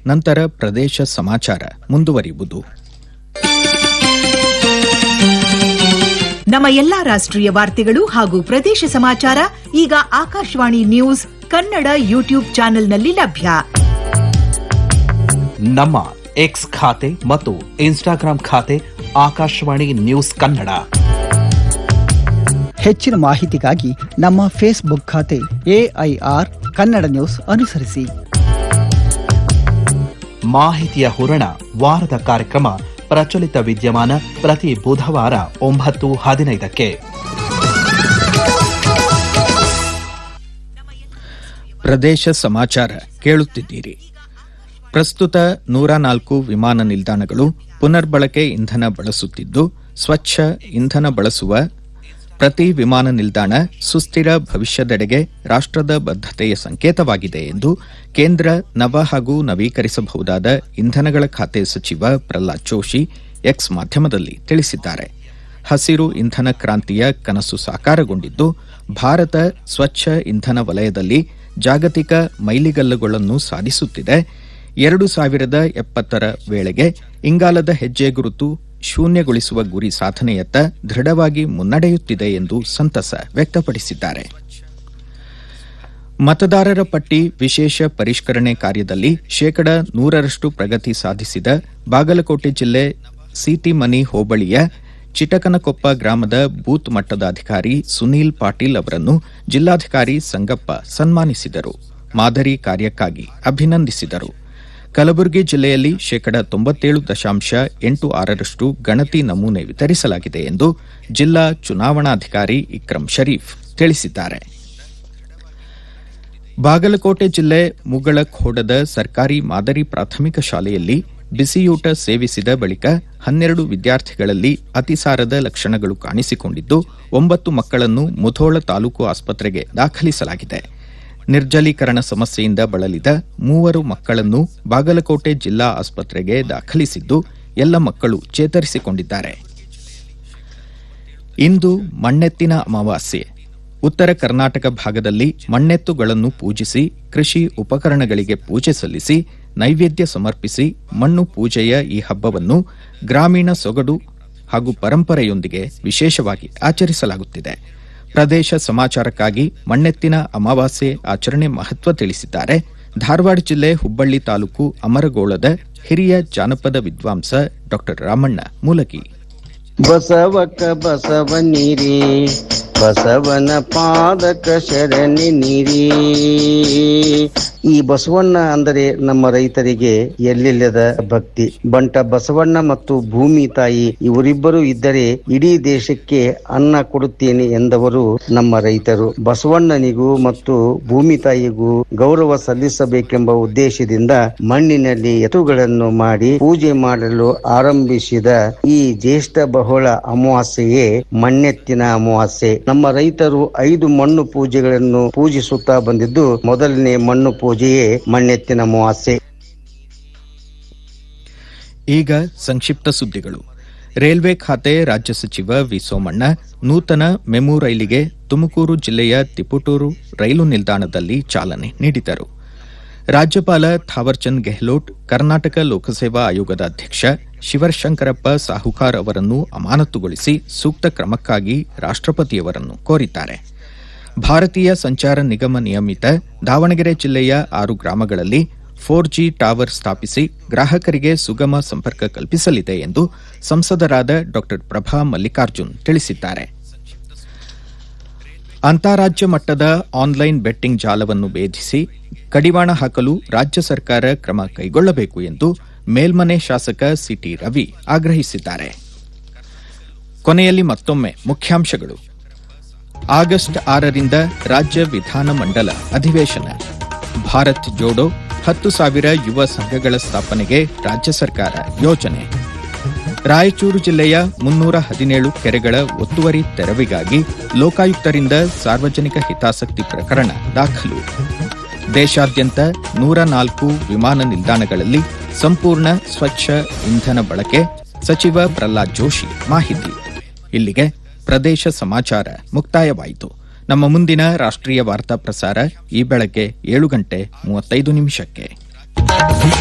ನಂತರ ಪ್ರದೇಶ ಸಮಾಚಾರ ಮುಂದುವರಿಯುವುದು ನಮ್ಮ ಎಲ್ಲಾ ರಾಷ್ಟ್ರೀಯ ವಾರ್ತೆಗಳು ಹಾಗೂ ಪ್ರದೇಶ ಸಮಾಚಾರ ಈಗ ಆಕಾಶವಾಣಿ ನ್ಯೂಸ್ ಕನ್ನಡ ಯೂಟ್ಯೂಬ್ ಚಾನೆಲ್ನಲ್ಲಿ ಲಭ್ಯ ನಮ್ಮ ಎಕ್ಸ್ ಖಾತೆ ಮತ್ತು ಇನ್ಸ್ಟಾಗ್ರಾಂ ಖಾತೆ ಆಕಾಶವಾಣಿ ನ್ಯೂಸ್ ಕನ್ನಡ ಹೆಚ್ಚಿನ ಮಾಹಿತಿಗಾಗಿ ನಮ್ಮ ಫೇಸ್ಬುಕ್ ಖಾತೆ ಎಐಆರ್ ಕನ್ನಡ ನ್ಯೂಸ್ ಅನುಸರಿಸಿ ಮಾಹಿತಿಯ ಹೂರಣ ವಾರದ ಕಾರ್ಯಕ್ರಮ ಪ್ರಚಲಿತ ವಿದ್ಯಮಾನ ಪ್ರತಿ ಬುಧವಾರ ಒಂಬತ್ತು ಹದಿನೈದಕ್ಕೆ ಪ್ರದೇಶ ಸಮಾಚಾರ ಕೇಳುತ್ತಿದ್ದೀರಿ ಪ್ರಸ್ತುತ ನೂರ ನಾಲ್ಕು ವಿಮಾನ ನಿಲ್ದಾಣಗಳು ಪುನರ್ಬಳಕೆ ಇಂಧನ ಬಳಸುತ್ತಿದ್ದು ಸ್ವಚ್ಛ ಇಂಧನ ಬಳಸುವ ಪ್ರತಿ ವಿಮಾನ ನಿಲ್ದಾಣ ಸುಸ್ಥಿರ ಭವಿಷ್ಯದೆಡೆಗೆ ರಾಷ್ಟ್ರದ ಬದ್ಧತೆಯ ಸಂಕೇತವಾಗಿದೆ ಎಂದು ಕೇಂದ್ರ ನವ ಹಾಗೂ ನವೀಕರಿಸಬಹುದಾದ ಇಂಧನಗಳ ಖಾತೆ ಸಚಿವ ಪ್ರಹ್ಲಾದ್ ಜೋಶಿ ಎಕ್ಸ್ ಮಾಧ್ಯಮದಲ್ಲಿ ತಿಳಿಸಿದ್ದಾರೆ ಹಸಿರು ಇಂಧನ ಕ್ರಾಂತಿಯ ಕನಸು ಸಾಕಾರಗೊಂಡಿದ್ದು ಭಾರತ ಸ್ವಚ್ಛ ಇಂಧನ ವಲಯದಲ್ಲಿ ಜಾಗತಿಕ ಮೈಲಿಗಲ್ಲುಗಳನ್ನು ಸಾಧಿಸುತ್ತಿದೆ ಎರಡು ಸಾವಿರದ ಎಪ್ಪತ್ತರ ವೇಳೆಗೆ ಇಂಗಾಲದ ಹೆಜ್ಜೆ ಗುರುತು ಶೂನ್ಯಗೊಳಿಸುವ ಗುರಿ ಸಾಧನೆಯತ್ತ ದೃಢವಾಗಿ ಮುನ್ನಡೆಯುತ್ತಿದೆ ಎಂದು ಸಂತಸ ವ್ಯಕ್ತಪಡಿಸಿದ್ದಾರೆ ಮತದಾರರ ಪಟ್ಟಿ ವಿಶೇಷ ಪರಿಷ್ಕರಣೆ ಕಾರ್ಯದಲ್ಲಿ ಶೇಕಡ ನೂರರಷ್ಟು ಪ್ರಗತಿ ಸಾಧಿಸಿದ ಬಾಗಲಕೋಟೆ ಜಿಲ್ಲೆ ಸೀತಿಮನಿ ಹೋಬಳಿಯ ಚಿಟಕನಕೊಪ್ಪ ಗ್ರಾಮದ ಬೂತ್ ಮಟ್ಟದ ಅಧಿಕಾರಿ ಸುನೀಲ್ ಪಾಟೀಲ್ ಅವರನ್ನು ಜಿಲ್ಲಾಧಿಕಾರಿ ಸಂಗಪ್ಪ ಸನ್ಮಾನಿಸಿದರು ಮಾದರಿ ಕಾರ್ಯಕ್ಕಾಗಿ ಅಭಿನಂದಿಸಿದರು ಕಲಬುರಗಿ ಜಿಲ್ಲೆಯಲ್ಲಿ ಶೇಕಡ ತೊಂಬತ್ತೇಳು ದಶಾಂಶ ಎಂಟು ಆರರಷ್ಟು ಗಣತಿ ನಮೂನೆ ವಿತರಿಸಲಾಗಿದೆ ಎಂದು ಜಿಲ್ಲಾ ಚುನಾವಣಾಧಿಕಾರಿ ಇಕ್ರಂ ಶರೀಫ್ ತಿಳಿಸಿದ್ದಾರೆ ಬಾಗಲಕೋಟೆ ಜಿಲ್ಲೆ ಮುಗಳಖೋಡದ ಸರ್ಕಾರಿ ಮಾದರಿ ಪ್ರಾಥಮಿಕ ಶಾಲೆಯಲ್ಲಿ ಬಿಸಿಯೂಟ ಸೇವಿಸಿದ ಬಳಿಕ ಹನ್ನೆರಡು ವಿದ್ಯಾರ್ಥಿಗಳಲ್ಲಿ ಅತಿಸಾರದ ಲಕ್ಷಣಗಳು ಕಾಣಿಸಿಕೊಂಡಿದ್ದು ಒಂಬತ್ತು ಮಕ್ಕಳನ್ನು ಮುಧೋಳ ತಾಲೂಕು ಆಸ್ಪತ್ರೆಗೆ ದಾಖಲಿಸಲಾಗಿದೆ ನಿರ್ಜಲೀಕರಣ ಸಮಸ್ಯೆಯಿಂದ ಬಳಲಿದ ಮೂವರು ಮಕ್ಕಳನ್ನು ಬಾಗಲಕೋಟೆ ಜಿಲ್ಲಾ ಆಸ್ಪತ್ರೆಗೆ ದಾಖಲಿಸಿದ್ದು ಎಲ್ಲ ಮಕ್ಕಳು ಚೇತರಿಸಿಕೊಂಡಿದ್ದಾರೆ ಇಂದು ಮಣ್ಣೆತ್ತಿನ ಅಮಾವಾಸ್ಯೆ ಉತ್ತರ ಕರ್ನಾಟಕ ಭಾಗದಲ್ಲಿ ಮಣ್ಣೆತ್ತುಗಳನ್ನು ಪೂಜಿಸಿ ಕೃಷಿ ಉಪಕರಣಗಳಿಗೆ ಪೂಜೆ ಸಲ್ಲಿಸಿ ನೈವೇದ್ಯ ಸಮರ್ಪಿಸಿ ಮಣ್ಣು ಪೂಜೆಯ ಈ ಹಬ್ಬವನ್ನು ಗ್ರಾಮೀಣ ಸೊಗಡು ಹಾಗೂ ಪರಂಪರೆಯೊಂದಿಗೆ ವಿಶೇಷವಾಗಿ ಆಚರಿಸಲಾಗುತ್ತಿದೆ ಪ್ರದೇಶ ಸಮಾಚಾರಕ್ಕಾಗಿ ಮಣ್ಣೆತ್ತಿನ ಅಮಾವಾಸ್ಯೆ ಆಚರಣೆ ಮಹತ್ವ ತಿಳಿಸಿದ್ದಾರೆ ಧಾರವಾಡ ಜಿಲ್ಲೆ ಹುಬ್ಬಳ್ಳಿ ತಾಲೂಕು ಅಮರಗೋಳದ ಹಿರಿಯ ಜಾನಪದ ವಿದ್ವಾಂಸ ಡಾ ರಾಮಣ್ಣ ಮೂಲಗಿ ಬಸವಕ ಬಸವನಿರಿ ಬಸವನ ಪಾದಕ ಶರಣಿ ನಿರಿ ಈ ಬಸವಣ್ಣ ಅಂದರೆ ನಮ್ಮ ರೈತರಿಗೆ ಎಲ್ಲಿಲ್ಲದ ಭಕ್ತಿ ಬಂಟ ಬಸವಣ್ಣ ಮತ್ತು ಭೂಮಿ ತಾಯಿ ಇವರಿಬ್ಬರು ಇದ್ದರೆ ಇಡೀ ದೇಶಕ್ಕೆ ಅನ್ನ ಕೊಡುತ್ತೇನೆ ಎಂದವರು ನಮ್ಮ ರೈತರು ಬಸವಣ್ಣನಿಗೂ ಮತ್ತು ಭೂಮಿ ತಾಯಿಗೂ ಗೌರವ ಸಲ್ಲಿಸಬೇಕೆಂಬ ಉದ್ದೇಶದಿಂದ ಮಣ್ಣಿನಲ್ಲಿ ಎತ್ತುಗಳನ್ನು ಮಾಡಿ ಪೂಜೆ ಮಾಡಲು ಆರಂಭಿಸಿದ ಈ ಜ್ಯೇಷ್ಠ ಬಹುಳ ಅಮಾವಾಸ್ಯೆಯೇ ಮಣ್ಣೆತ್ತಿನ ಅಮಾವಾಸ್ಯೆ ನಮ್ಮ ರೈತರು ಐದು ಮಣ್ಣು ಪೂಜೆಗಳನ್ನು ಪೂಜಿಸುತ್ತಾ ಬಂದಿದ್ದು ಮೊದಲನೇ ಮಣ್ಣು ಪೂಜೆಯೇ ಮಣ್ಣೆತ್ತಿನ ಅಮಾವಾಸ್ಯೆ ಈಗ ಸಂಕ್ಷಿಪ್ತ ಸುದ್ದಿಗಳು ರೈಲ್ವೆ ಖಾತೆ ರಾಜ್ಯ ಸಚಿವ ವಿ ಸೋಮಣ್ಣ ನೂತನ ಮೆಮು ರೈಲಿಗೆ ತುಮಕೂರು ಜಿಲ್ಲೆಯ ತಿಪುಟೂರು ರೈಲು ನಿಲ್ದಾಣದಲ್ಲಿ ಚಾಲನೆ ನೀಡಿದರು ರಾಜ್ಯಪಾಲ ಥಾವರ್ಚಂದ್ ಗೆಹ್ಲೋಟ್ ಕರ್ನಾಟಕ ಲೋಕಸೇವಾ ಆಯೋಗದ ಅಧ್ಯಕ್ಷ ಶಿವಶಂಕರಪ್ಪ ಸಾಹುಕಾರ್ ಅವರನ್ನು ಅಮಾನತುಗೊಳಿಸಿ ಸೂಕ್ತ ಕ್ರಮಕ್ಕಾಗಿ ರಾಷ್ಟ್ರಪತಿಯವರನ್ನು ಕೋರಿದ್ದಾರೆ ಭಾರತೀಯ ಸಂಚಾರ ನಿಗಮ ನಿಯಮಿತ ದಾವಣಗೆರೆ ಜಿಲ್ಲೆಯ ಆರು ಗ್ರಾಮಗಳಲ್ಲಿ ಫೋರ್ ಜಿ ಟವರ್ ಸ್ಥಾಪಿಸಿ ಗ್ರಾಹಕರಿಗೆ ಸುಗಮ ಸಂಪರ್ಕ ಕಲ್ಪಿಸಲಿದೆ ಎಂದು ಸಂಸದರಾದ ಡಾ ಪ್ರಭಾ ಮಲ್ಲಿಕಾರ್ಜುನ್ ತಿಳಿಸಿದ್ದಾರೆ ಅಂತಾರಾಜ್ಯ ಮಟ್ಟದ ಆನ್ಲೈನ್ ಬೆಟ್ಟಿಂಗ್ ಜಾಲವನ್ನು ಭೇದಿಸಿ ಕಡಿವಾಣ ಹಾಕಲು ರಾಜ್ಯ ಸರ್ಕಾರ ಕ್ರಮ ಕೈಗೊಳ್ಳಬೇಕು ಎಂದು ಮೇಲ್ಮನೆ ಶಾಸಕ ಸಿಟಿ ರವಿ ಆಗ್ರಹಿಸಿದ್ದಾರೆ ಕೊನೆಯಲ್ಲಿ ಮತ್ತೊಮ್ಮೆ ಮುಖ್ಯಾಂಶಗಳು ಆಗಸ್ಟ್ ಆರರಿಂದ ರಾಜ್ಯ ವಿಧಾನಮಂಡಲ ಅಧಿವೇಶನ ಭಾರತ್ ಜೋಡೋ ಹತ್ತು ಸಾವಿರ ಯುವ ಸಂಘಗಳ ಸ್ಥಾಪನೆಗೆ ರಾಜ್ಯ ಸರ್ಕಾರ ಯೋಜನೆ ರಾಯಚೂರು ಜಿಲ್ಲೆಯ ಮುನ್ನೂರ ಹದಿನೇಳು ಕೆರೆಗಳ ಒತ್ತುವರಿ ತೆರವಿಗಾಗಿ ಲೋಕಾಯುಕ್ತರಿಂದ ಸಾರ್ವಜನಿಕ ಹಿತಾಸಕ್ತಿ ಪ್ರಕರಣ ದಾಖಲು ದೇಶಾದ್ಯಂತ ನೂರ ನಾಲ್ಕು ವಿಮಾನ ನಿಲ್ದಾಣಗಳಲ್ಲಿ ಸಂಪೂರ್ಣ ಸ್ವಚ್ಛ ಇಂಧನ ಬಳಕೆ ಸಚಿವ ಪ್ರಹ್ಲಾದ್ ಜೋಶಿ ಮಾಹಿತಿ ಇಲ್ಲಿಗೆ ಪ್ರದೇಶ ಸಮಾಚಾರ ಮುಕ್ತಾಯವಾಯಿತು ನಮ್ಮ ಮುಂದಿನ ರಾಷ್ಟ್ರೀಯ ವಾರ್ತಾ ಪ್ರಸಾರ ಈ ಬೆಳಗ್ಗೆ ಏಳು ಗಂಟೆ ಮೂವತ್ತೈದು ನಿಮಿಷಕ್ಕೆ